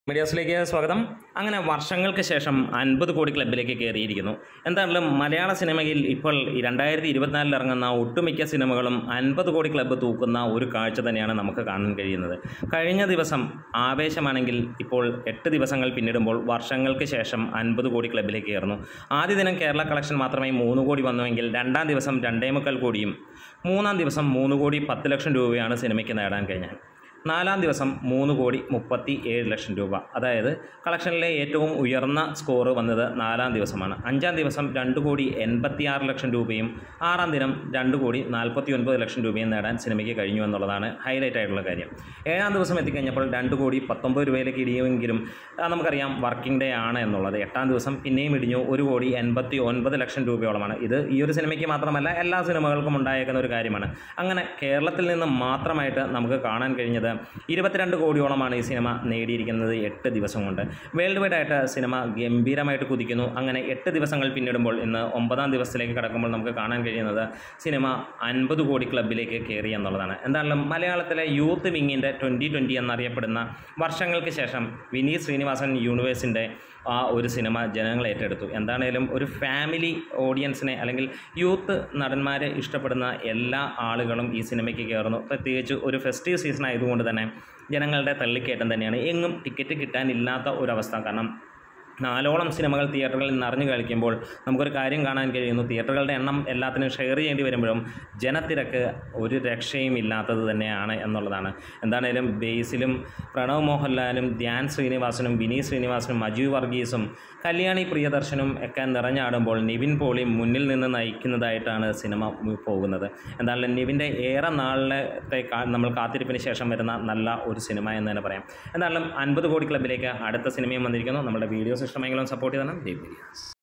മീഡിയാസിലേക്ക് സ്വാഗതം അങ്ങനെ വർഷങ്ങൾക്ക് ശേഷം അൻപത് കോടി ക്ലബിലേക്ക് കയറിയിരിക്കുന്നു എന്തായാലും മലയാള സിനിമയിൽ ഇപ്പോൾ ഈ രണ്ടായിരത്തി ഇരുപത്തിനാലിൽ ഇറങ്ങുന്ന ഒട്ടുമിക്ക സിനിമകളും അൻപത് കോടി ക്ലബ്ബ് തൂക്കുന്ന ഒരു കാഴ്ച തന്നെയാണ് നമുക്ക് കാണാൻ കഴിയുന്നത് കഴിഞ്ഞ ദിവസം ആവേശമാണെങ്കിൽ ഇപ്പോൾ എട്ട് ദിവസങ്ങൾ പിന്നിടുമ്പോൾ വർഷങ്ങൾക്ക് ശേഷം അൻപത് കോടി ക്ലബിലേക്ക് കയറുന്നു ആദ്യ ദിനം കേരള കളക്ഷൻ മാത്രമേ മൂന്ന് കോടി വന്നുവെങ്കിൽ രണ്ടാം ദിവസം രണ്ടേ മുക്കാൽ കോടിയും മൂന്നാം ദിവസം മൂന്ന് കോടി പത്ത് ലക്ഷം രൂപയാണ് സിനിമയ്ക്ക് നേടാൻ കഴിഞ്ഞത് നാലാം ദിവസം മൂന്ന് കോടി മുപ്പത്തി ഏഴ് ലക്ഷം രൂപ അതായത് കളക്ഷനിലെ ഏറ്റവും ഉയർന്ന സ്കോർ വന്നത് നാലാം ദിവസമാണ് അഞ്ചാം ദിവസം രണ്ട് കോടി എൺപത്തി ആറ് ലക്ഷം രൂപയും ആറാം ദിനം രണ്ട് കോടി നാൽപ്പത്തി ഒൻപത് ലക്ഷം രൂപയും നേടാൻ സിനിമയ്ക്ക് കഴിഞ്ഞു എന്നുള്ളതാണ് ഹൈലൈറ്റ് ആയിട്ടുള്ള കാര്യം ഏഴാം ദിവസം എത്തിക്കഴിഞ്ഞപ്പോൾ രണ്ട് കോടി പത്തൊമ്പത് രൂപയിലേക്ക് ഇടിയുമെങ്കിലും ആ, നമുക്കറിയാം വർക്കിംഗ് ഡേ ആണ് എന്നുള്ളത് എട്ടാം ദിവസം പിന്നെയും ഇടിഞ്ഞു ഒരു കോടി എൺപത്തി ഒൻപത് ലക്ഷം രൂപയോളമാണ് ഇത് ഈ ഒരു സിനിമയ്ക്ക് മാത്രമല്ല എല്ലാ സിനിമകൾക്കും ഉണ്ടായേക്കുന്ന ഒരു കാര്യമാണ് അങ്ങനെ കേരളത്തിൽ നിന്ന് മാത്രമായിട്ട് നമുക്ക് കാണാൻ കഴിഞ്ഞത് ഇരുപത്തിരണ്ട് കോടിയോളമാണ് ഈ സിനിമ നേടിയിരിക്കുന്നത് എട്ട് ദിവസം കൊണ്ട് വേൾഡ് വൈഡ് ആയിട്ട് സിനിമ ഗംഭീരമായിട്ട് കുതിക്കുന്നു അങ്ങനെ എട്ട് ദിവസങ്ങൾ പിന്നിടുമ്പോൾ ഇന്ന് ഒമ്പതാം ദിവസത്തിലേക്ക് കടക്കുമ്പോൾ നമുക്ക് കാണാൻ കഴിയുന്നത് സിനിമ അൻപത് കോടി ക്ലബിലേക്ക് കയറി എന്നുള്ളതാണ് എന്തായാലും മലയാളത്തിലെ യൂത്ത് വിങ്ങിൻ്റെ ട്വൻറ്റി ട്വൻറ്റി എന്നറിയപ്പെടുന്ന വർഷങ്ങൾക്ക് ശേഷം വിനീത് ശ്രീനിവാസൻ യൂണിവേഴ്സിൻ്റെ ആ ഒരു സിനിമ ജനങ്ങൾ ഏറ്റെടുത്തു എന്താണേലും ഒരു ഫാമിലി ഓഡിയൻസിനെ അല്ലെങ്കിൽ യൂത്ത് നടന്മാരെ ഇഷ്ടപ്പെടുന്ന എല്ലാ ആളുകളും ഈ സിനിമയ്ക്ക് കയറുന്നു പ്രത്യേകിച്ച് ഒരു ഫെസ്റ്റീവ് സീസൺ ആയതുകൊണ്ട് തന്നെ ജനങ്ങളുടെ തള്ളിക്കയറ്റം തന്നെയാണ് എങ്ങും ടിക്കറ്റ് കിട്ടാനില്ലാത്ത ഒരവസ്ഥ കാരണം നാലോളം സിനിമകൾ തിയേറ്ററുകളിൽ നിറഞ്ഞു കളിക്കുമ്പോൾ നമുക്കൊരു കാര്യം കാണാൻ കഴിയുന്നു തിയേറ്ററുകളുടെ എണ്ണം എല്ലാത്തിനും ഷെയർ ചെയ്യേണ്ടി വരുമ്പോഴും ജനത്തിരക്ക് ഒരു രക്ഷയും ഇല്ലാത്തത് തന്നെയാണ് എന്നുള്ളതാണ് എന്താണേലും ബേസിലും പ്രണവ് മോഹൻലാലും ധ്യാൻ ശ്രീനിവാസനും വിനീത് ശ്രീനിവാസനും അജു വർഗീസും കല്യാണി പ്രിയദർശനും ഒക്കെ നിറഞ്ഞാടുമ്പോൾ നിവിൻ പോളി മുന്നിൽ നിന്ന് നയിക്കുന്നതായിട്ടാണ് സിനിമ മു- പോകുന്നത് എന്തായാലും നിവിൻ്റെ ഏറെ നാളിലത്തെ കാ- നമ്മൾ കാത്തിരിപ്പിന് ശേഷം വരുന്ന നല്ല ഒരു സിനിമ എന്ന് തന്നെ പറയാം എന്തായാലും അൻപത് കോടി ക്ലബിലേക്ക് അടുത്ത സിനിമയും വന്നിരിക്കുന്നു നമ്മുടെ വീഡിയോസ് ഇഷ്ടമെങ്കിലും സപ്പോർട്ട് ചെയ്യണം ജയ് ബിരിയാസ്